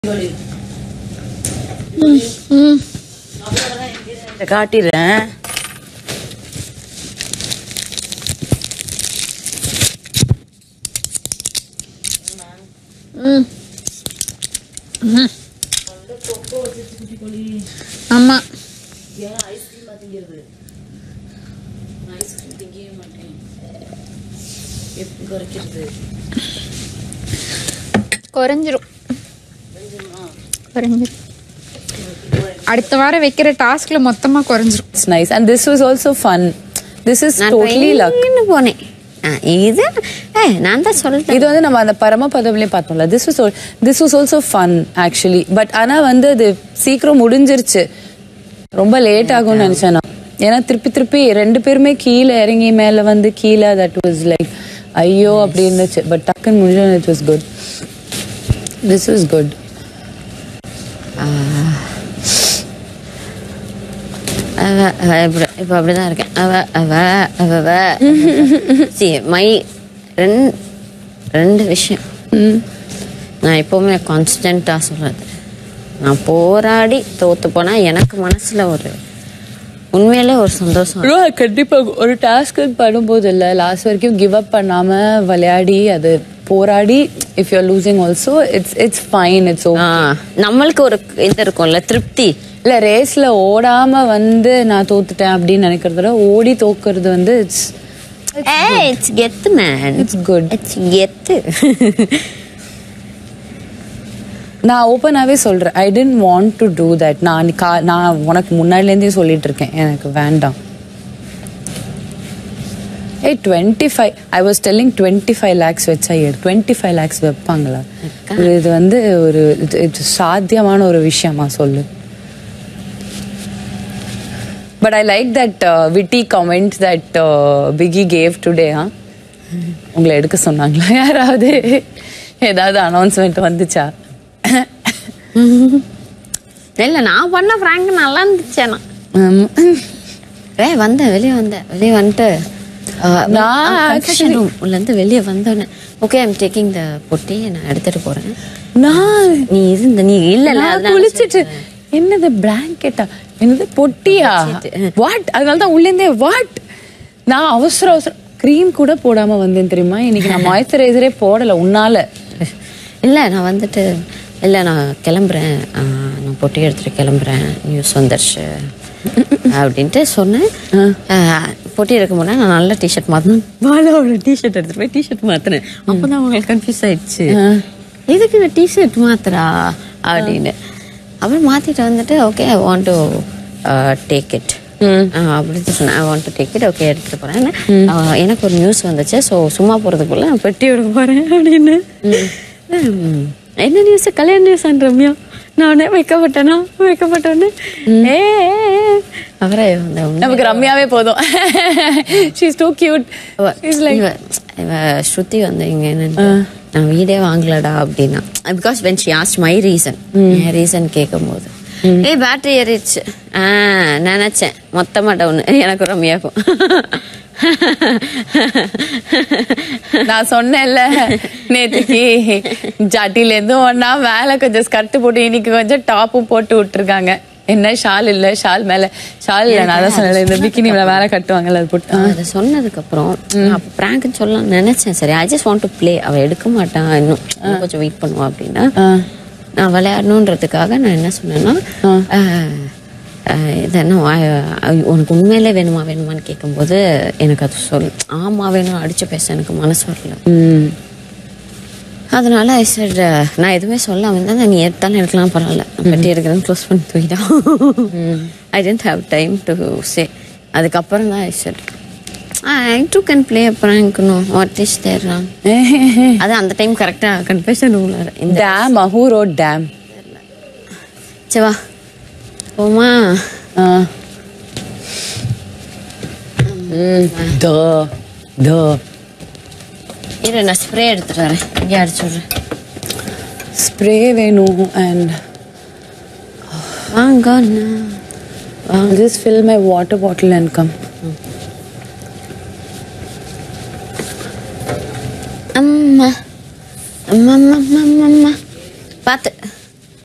இதை காட்டிடுறேன் ம் ம். ஆமா குறைஞ்சிரும் குறைஞ்சிரும் அடுத்த வாரம் வைக்கிற டாஸ்க்ல மொத்தமா குறைஞ்சிரும் it's nice and this was also fun this is நான் டோட்டலி லக் ட்ரெயின்னு போனேன் ஆ, இது ஏ நான் தான் சொல்லிட்டேன் இது வந்து நம்ம அந்த பரமபதம்லயே பார்த்தோம்ல this was this was also fun actually but ஆனா வந்து அது சீக்கிரம் முடிஞ்சிருச்சு ரொம்ப லேட் ஆகும்னு நினைச்சேன் நான் ஏன்னா திருப்பி திருப்பி ரெண்டு பேருமே கீழே இறங்கி மேல வந்து கீழே தட் வாஸ் லைக் ஐயோ அப்படி இருந்துச்சு பட் டக்குன்னு முடிஞ்சு it was good this was good அவ அவ இப்படி இப்போ அப்படிதான் இருக்கேன் அவ அவ அவ அவ சி மை ரெண்டு ரெண்டு விஷயம் நான் எப்பவுமே கான்ஸ்டன்ட்டாக சொல்றது நான் போராடி தோத்து போனா எனக்கு மனசுல ஒரு உண்மையிலே ஒரு சந்தோஷம் ஐயோ, கண்டிப்பா ஒரு டாஸ்க் பண்ணும்போது இல்ல லாஸ்ட் வரைக்கும் கிவ் அப் பண்ணாம விளையாடி அது போராடி if you losing also it's it's fine it's ஆ, நம்மளுக்கு ஒரு இது இருக்கும்ல திருப்தி இல்ல ரேஸ்ல ஓடாம வந்து நான் தோத்துட்டேன் அப்படின்னு நினைக்கிறத விட ஓடி தோக்குறது வந்து இட்ஸ் ஏய் இட்ஸ் கெத்து மேன் இட்ஸ் குட் இட்ஸ் கெத்து நான் ஓப்பனாவே சொல்றேன் I didn't want to do that நான் நீ கா- நான் உனக்கு முன்னாடிலேருந்தே சொல்லிட்டு இருக்கேன் எனக்கு வேண்டாம் ஏய் twenty five I was telling twenty five lakhs வச்சா டுவெண்ட்டி ஃபைவ் லேக்ஸ் வைப்பாங்களா இது- இது வந்து ஒரு இது- இது சாத்தியமான ஒரு விஷயமா சொல்லு but I like that witty comment that piggy gave today ஆ உங்களை எடுக்க சொன்னாங்களா யாராவது ஏதாவது அனௌன்ஸ்மெண்ட் வந்துச்சா இல்ல நான் பண்ண ஃப்ராங்க் நல்லா இருந்துச்சேனா ஆமா. ஏய் வந்தேன் வெளியே வந்தேன் வெளியே வந்துட்டு நான் கன்ஃபெஷன் ரூம்ல இருந்து வெளியே வந்தோடனே ஓகே ஐம் டேக்கிங் த பொட்டி நான் எடுத்துட்டு போறேன் நான் நீ இருந்த நீ இல்ல நான் குளிச்சிட்டு என்னது பிளாங்கெட்டா என்னது பொட்டியா வாட் அதனால தான் உள்ளேந்தே வாட் நான் அவசர அவசரம் க்ரீம் கூட போடாம வந்தேன் தெரியுமா இன்னைக்கு நான் மாய்ஸ்சரைசரே போடல உன்னால இல்ல நான் வந்துட்டு இல்ல நான் கிளம்புறேன் ஆ, நான் பொட்டி எடுத்துட்டு கிளம்புறேன் நியூஸ் வந்துருச்சு அப்படின்ட்டு சொன்னேன் ஆ, பொட்டி எடுக்க போனா நான் நல்ல டிஷர்ட் மாத்தணும் பாலாவோட டிஷர்ட் எடுத்துட்டு போய் டிஷர்ட் மாத்தினேன் அப்பதான் அவங்களுக்கு கன்ஃபியூஸ் ஆயிடுச்சு எதுக்கு இந்த டிஷர்ட் மாத்துறா அப்படின்னு அப்புறம் மாத்திட்டு வந்துட்டு okay I want to take it அப்படின்னு சொன்னேன் I want to take it okay எடுத்துட்டு போறேன் ஆ, எனக்கு ஒரு நியூஸ் வந்துச்சு ஸோ சும்மா போறதுக்குள்ள நான் பெட்டி எடுக்க போறேன் அப்படின்னு ம். என்ன நியூஸ் கல்யாண நியூஸ் ரம்யா நானே வைக்கப்பட்டேனா வைக்கப்பட்டோன்னு ஏ அவரே அந்த உண்மை- நமக்கு ரம்யாவே போதும் ஷீஸ் டூ கியூட் இவ- இவ- இவ ஸ்ருதி வந்து இங்க என்னன்னு நான் வீடே வாங்கலடா அப்படின்னா because when she asked my reason என் ரீசன் கேட்கும் போது ஏய் பேட்டரி ஏறிடுச்சு ஆ நினைச்சேன் மொத்தமா டவுன் எனக்கு ரம்யாக்கும் நான் சொன்னேன்ல நேத்துக்கு ஜட்டில இருந்து ஒன்னா மேல கொஞ்சம் ஸ்கர்ட் போட்டு இன்னைக்கு கொஞ்சம் டாப்பும் போட்டு விட்டுருக்காங்க என்ன ஷால் இல்ல ஷால் மேல ஷால் இல்ல நான் தான் சொன்னேன் இந்த பிக்கினி மேல கட்டுவாங்கல்ல அது போட்டு அதை சொன்னதுக்கு அப்புறம் நான் அப்ப பிராங்க்னு சொல்லலாம் நினைச்சேன் சரி I just want to play அவ எடுக்க மாட்டான் இன்னும் இன்னும் கொஞ்சம் வெயிட் பண்ணுவா அப்படின்னா ஆ. நான் விளையாடணுன்றதுக்காக நான் என்ன சொன்னேன்னா ஆஹ், ஆஹ், இது என்ன ஆஹ், உனக்கு உண்மையிலே வேணுமா வேணுமான்னு கேட்கும்போது எனக்கு அது சொல் ஆமா வேணும் அடிச்சு பேச எனக்கு மனசு வரல ம். அதனால ஐ said நான் எதுவுமே சொல்லாம இருந்தா நீ எடுத்தாலும் எடுக்கலாம் பரவாயில்ல பெட்டி எடுக்கிறேன்னு க்ளோஸ் பண்ணி தூக்கிட்டான் I didn't have time to say அதுக்கப்புறம் தான் I said I too can play prank no what is there அது அந்த டைம் கரெக்டா கன்ஃபெஷன் ரூம்ல இந்த டேம் ஹூ ரோட் டேம் சரி வா போமா த த இரு நான் ஸ்ப்ரே எடுத்துட்டு வரேன் இங்கே அடிச்சு விட்றேன் ஸ்ப்ரே வேணும் அண்ட் வாங்க அண்ணா. வாங்க just fill my water bottle and come அம்மா அம்மா அம்மா அம்மா அம்மா பார்த்து